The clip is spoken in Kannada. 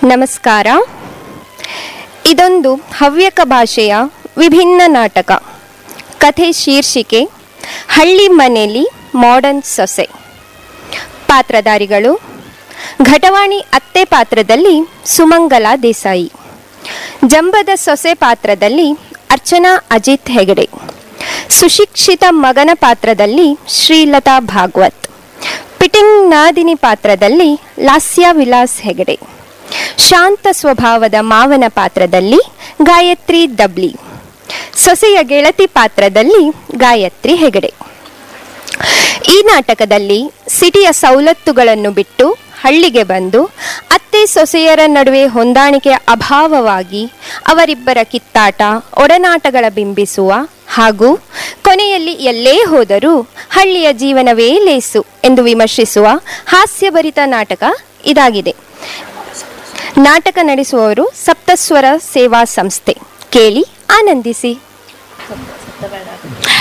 ನಮಸ್ಕಾರ ಇದೊಂದು ಹವ್ಯಕ ಭಾಷೆಯ ವಿಭಿನ್ನ ನಾಟಕ ಕಥೆ ಶೀರ್ಷಿಕೆ ಹಳ್ಳಿ ಮನೆಯಲ್ಲಿ ಮಾಡರ್ನ್ ಸೊಸೆ ಪಾತ್ರಧಾರಿಗಳು ಘಟವಾಣಿ ಅತ್ತೆ ಪಾತ್ರದಲ್ಲಿ ಸುಮಂಗಲ ದೇಸಾಯಿ ಜಂಬದ ಸೊಸೆ ಪಾತ್ರದಲ್ಲಿ ಅರ್ಚನಾ ಅಜಿತ್ ಹೆಗಡೆ ಸುಶಿಕ್ಷಿತ ಮಗನ ಪಾತ್ರದಲ್ಲಿ ಶ್ರೀಲತಾ ಭಾಗವತ್ ಪಿಟಿಂಗ್ ನಾದಿನಿ ಪಾತ್ರದಲ್ಲಿ ಲಾಸ್ಯ ವಿಲಾಸ್ ಹೆಗಡೆ ಶಾಂತ ಸ್ವಭಾವದ ಮಾವನ ಪಾತ್ರದಲ್ಲಿ ಗಾಯತ್ರಿ ದಬ್ಲಿ ಸೊಸೆಯ ಗೆಳತಿ ಪಾತ್ರದಲ್ಲಿ ಗಾಯತ್ರಿ ಹೆಗಡೆ ಈ ನಾಟಕದಲ್ಲಿ ಸಿಟಿಯ ಸವಲತ್ತುಗಳನ್ನು ಬಿಟ್ಟು ಹಳ್ಳಿಗೆ ಬಂದು ಅತ್ತೆ ಸೊಸೆಯರ ನಡುವೆ ಹೊಂದಾಣಿಕೆಯ ಅಭಾವವಾಗಿ ಅವರಿಬ್ಬರ ಕಿತ್ತಾಟ ಒಡನಾಟಗಳ ಬಿಂಬಿಸುವ ಹಾಗೂ ಕೊನೆಯಲ್ಲಿ ಎಲ್ಲೇ ಹೋದರೂ ಹಳ್ಳಿಯ ಜೀವನವೇ ಲೇಸು ಎಂದು ವಿಮರ್ಶಿಸುವ ಹಾಸ್ಯಭರಿತ ನಾಟಕ ಇದಾಗಿದೆ ನಾಟಕ ನಡೆಸುವವರು ಸಪ್ತಸ್ವರ ಸೇವಾ ಸಂಸ್ಥೆ ಕೇಳಿ ಆನಂದಿಸಿ